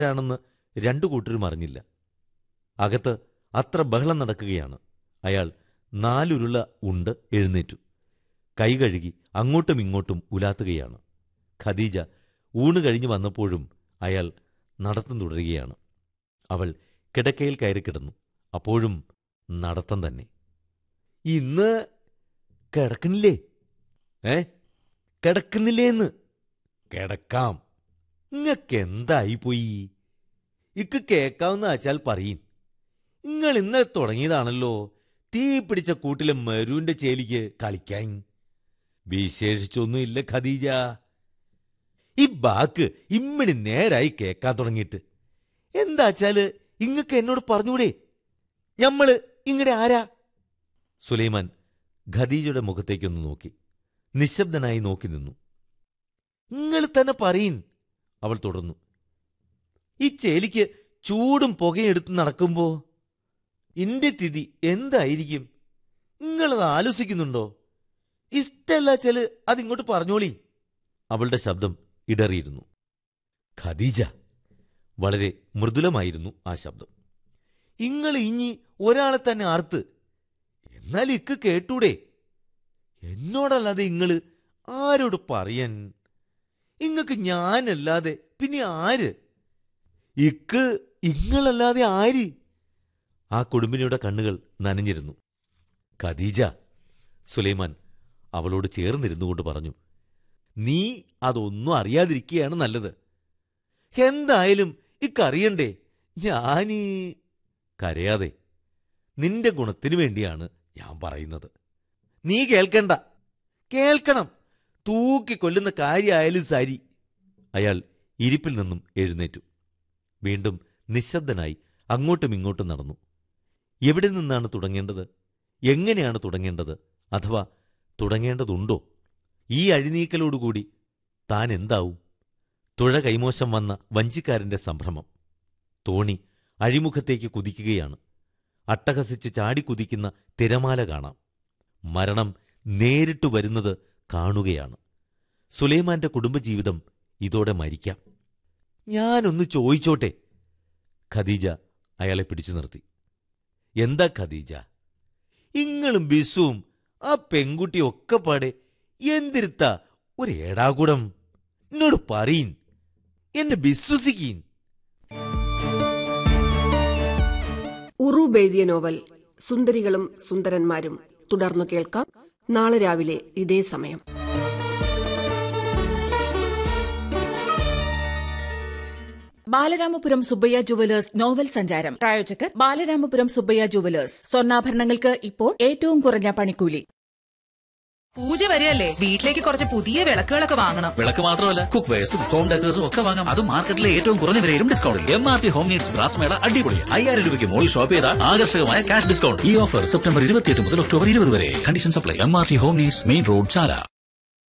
ആണെന്ന് രണ്ടു കൂട്ടരും അറിഞ്ഞില്ല അകത്ത് അത്ര ബഹളം നടക്കുകയാണ് അയാൾ നാലുരുള ഉണ്ട് എഴുന്നേറ്റു കൈ കഴുകി അങ്ങോട്ടും ഇങ്ങോട്ടും ഉലാത്തുകയാണ് ഖദീജ ഊണ് കഴിഞ്ഞു വന്നപ്പോഴും അയാൾ നടത്തം തുടരുകയാണ് അവൾ കിടക്കയിൽ കയറി കിടന്നു അപ്പോഴും നടത്തം തന്നെ ഇന്ന് കിടക്കണില്ലേ ഏ കിടക്കുന്നില്ലേന്ന് കിടക്കാം ഇങ്ങക്ക് എന്തായി പോയി ഇക്ക് കേക്കാവുന്ന വെച്ചാൽ പറയും നിങ്ങൾ ഇന്നലെ തുടങ്ങിയതാണല്ലോ തീ പിടിച്ച കൂട്ടിലെ മരുവിന്റെ ചേലിക്ക് കളിക്കാൻ വിശേഷിച്ചൊന്നുമില്ല ഖദീജ ഈ ബാക്ക് ഇമ്മണി നേരായി കേക്കാൻ തുടങ്ങിയിട്ട് എന്താച്ചാല് ഇങ്ങക്ക് എന്നോട് പറഞ്ഞൂടെ ഞമ്മള് ഇങ്ങടെ ആരാ സുലൈമാൻ ഖദീജയുടെ മുഖത്തേക്കൊന്ന് നോക്കി നിശബ്ദനായി നോക്കി നിന്നു നിങ്ങൾ തന്നെ പറയിൻ അവൾ തുടർന്നു ഈ ചേലിക്ക് ചൂടും പുകയും എടുത്ത് നടക്കുമ്പോ ഇന്റെ തിഥി എന്തായിരിക്കും നിങ്ങളത് ആലോചിക്കുന്നുണ്ടോ ഇഷ്ടല്ലാച്ചാല് അതിങ്ങോട്ട് പറഞ്ഞോളി അവളുടെ ശബ്ദം ഇടറിയിരുന്നു ഖദീജ വളരെ മൃദുലമായിരുന്നു ആ ശബ്ദം ഇങ്ങൾ ഇഞ്ഞി ഒരാളെ തന്നെ ആർത്ത് എന്നാൽ ഇക്ക് കേട്ടൂടെ എന്നോടല്ലാതെ ഇങ്ങള് ആരോട് പറയാൻ ഇങ്ങക്ക് ഞാനല്ലാതെ പിന്നെ ആര് ഇക്ക് ഇങ്ങളല്ലാതെ ആര് ആ കുടുംബിനിയുടെ കണ്ണുകൾ നനഞ്ഞിരുന്നു ഖദീജ സുലൈമാൻ അവളോട് ചേർന്നിരുന്നുകൊണ്ട് പറഞ്ഞു നീ അതൊന്നും അറിയാതിരിക്കുകയാണ് നല്ലത് എന്തായാലും ഇക്കറിയണ്ടേ ഞാനീ കരയാതെ നിന്റെ ഗുണത്തിനു വേണ്ടിയാണ് ഞാൻ പറയുന്നത് നീ കേൾക്കണ്ട കേൾക്കണം തൂക്കിക്കൊല്ലുന്ന കാര്യമായാലും സാരി അയാൾ ഇരിപ്പിൽ നിന്നും എഴുന്നേറ്റു വീണ്ടും നിശബ്ദനായി അങ്ങോട്ടും ഇങ്ങോട്ടും നടന്നു എവിടെ നിന്നാണ് തുടങ്ങേണ്ടത് എങ്ങനെയാണ് തുടങ്ങേണ്ടത് അഥവാ തുടങ്ങേണ്ടതുണ്ടോ ഈ അഴിനീക്കലോടുകൂടി താൻ എന്താവും തുഴ കൈമോശം വന്ന വഞ്ചിക്കാരന്റെ സംഭ്രമം തോണി അഴിമുഖത്തേക്ക് കുതിക്കുകയാണ് അട്ടഹസിച്ച് ചാടിക്കുതിക്കുന്ന തിരമാല കാണാം മരണം നേരിട്ടു വരുന്നത് കാണുകയാണ് സുലൈമാന്റെ കുടുംബജീവിതം ഇതോടെ മരിക്കാം ഞാനൊന്ന് ചോദിച്ചോട്ടെ ഖദീജ അയാളെ പിടിച്ചു നിർത്തി എന്താ ഖദീജ ഇങ്ങളും ബിസുവും ആ പെൺകുട്ടിയും ഒക്കെ പാടെ എന്തിരുത്ത ഒരു ഏടാകൂടം എന്നോട് പറയീൻ എന്നെ വിശ്വസിക്കീൻ ഉറൂബ് എഴുതിയ നോവൽ സുന്ദരികളും സുന്ദരന്മാരും തുടർന്നു കേൾക്കാം നാളെ രാവിലെ ഇതേ സമയം ബാലരാമപുരം സുബ്ബയ്യ ജുവലേഴ്സ് നോവൽ സഞ്ചാരം പ്രായോജകർ ബാലരാമപുരം സുബ്ബയ്യ ജുവലേഴ്സ് സ്വർണ്ണാഭരണങ്ങൾക്ക് ഇപ്പോൾ ഏറ്റവും കുറഞ്ഞ പണിക്കൂലി പൂജ വരെയല്ലേ വീട്ടിലേക്ക് കുറച്ച് പുതിയ വിളക്കുകളൊക്കെ വാങ്ങണം വിളക്ക് മാത്രമല്ല കുക്ക് വെയർസും ഹോം ഡെക്കേഴ്സും ഒക്കെ വാങ്ങാം അതും മാർക്കറ്റിലെ ഏറ്റവും കുറഞ്ഞ വിലയിലും ഡിസ്കൗണ്ടിൽ M R T home needs brass മേള അടിപൊളി അയ്യായിരം രൂപയ്ക്ക് മുകളിൽ ഷോപ്പ് ചെയ്താൽ ആകർഷകമായ ക്യാഷ് ഡിസ്കൗണ്ട് ഈ ഓഫർ സെപ്റ്റംബർ ഇരുപത്തിയെട്ട് മുതൽ ഒക്ടോബർ ഇരുപത് വരെ conditions apply M R T home needs main road ചാല